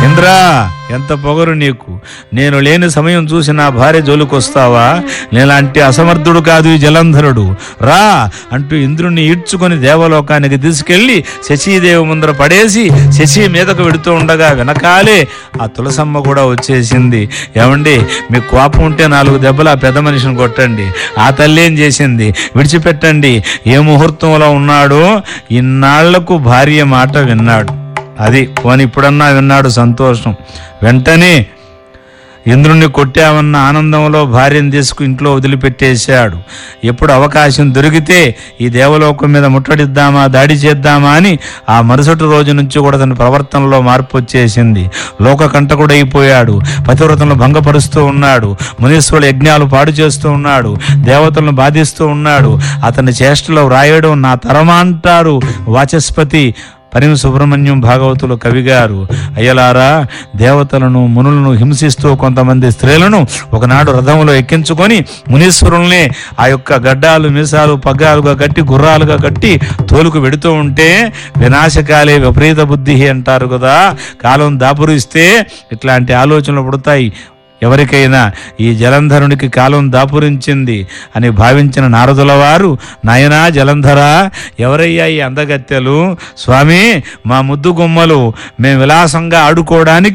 ఇంద్రా ఎంత పొగరు నీకు నేను లేని సమయం చూసి నా భార్య జోలికొస్తావా నేలాంటి అసమర్థుడు కాదు ఈ జలంధరుడు రా అంటూ ఇంద్రుణ్ణి ఈడ్చుకొని దేవలోకానికి తీసుకెళ్లి శశీదేవి ముందర పడేసి శశి మీదకు వెడుతూ ఉండగా వెనకాలే ఆ తులసమ్మ కూడా వచ్చేసింది ఏమండి మీకు కోపం ఉంటే నాలుగు దెబ్బలు ఆ పెద్ద మనిషిని కొట్టండి ఆ తల్లి ఏం చేసింది విడిచిపెట్టండి ఏ ముహూర్తంలో ఉన్నాడో ఇన్నాళ్లకు భార్య మాట విన్నాడు అది పోని ఇప్పుడన్నా విన్నాడు సంతోషం వెంటనే ఇంద్రుణ్ణి కొట్టామన్న ఆనందంలో భార్యను తీసుకు ఇంట్లో వదిలిపెట్టేశాడు ఎప్పుడు అవకాశం దొరికితే ఈ దేవలోకం మీద ముట్టడిద్దామా దాడి చేద్దామా అని ఆ మరుసటి రోజు నుంచి కూడా తన ప్రవర్తనలో మార్పు వచ్చేసింది లోక కంటకుడు అయిపోయాడు పతివ్రతలను భంగపరుస్తూ ఉన్నాడు మునీశ్వరుడు యజ్ఞాలు పాడు చేస్తూ ఉన్నాడు దేవతలను బాధిస్తూ ఉన్నాడు అతని చేష్టలో వ్రాయడం నా తరమా అంటారు వాచస్పతి పరిమ సుబ్రహ్మణ్యం భాగవతులు కవిగారు అయ్యలారా దేవతలను మునులను హింసిస్తూ కొంతమంది స్త్రీలను ఒకనాడు రథంలో ఎక్కించుకొని మునీశ్వరుల్ని ఆ యొక్క గడ్డాలు మీసాలు పగ్గాలుగా కట్టి గుర్రాలుగా కట్టి తోలుకు వెడుతూ ఉంటే వినాశకాలే విపరీత బుద్ధి అంటారు కదా కాలం దాపురిస్తే ఇట్లాంటి ఆలోచనలు పుడతాయి ఎవరికైనా ఈ జలంధరునికి కాలం దాపురించింది అని భావించిన నారదుల వారు నాయనా జలంధర ఎవరయ్యా ఈ అందగత్తెలు స్వామి మా ముద్దు గుమ్మలు మేము విలాసంగా ఆడుకోవడానికి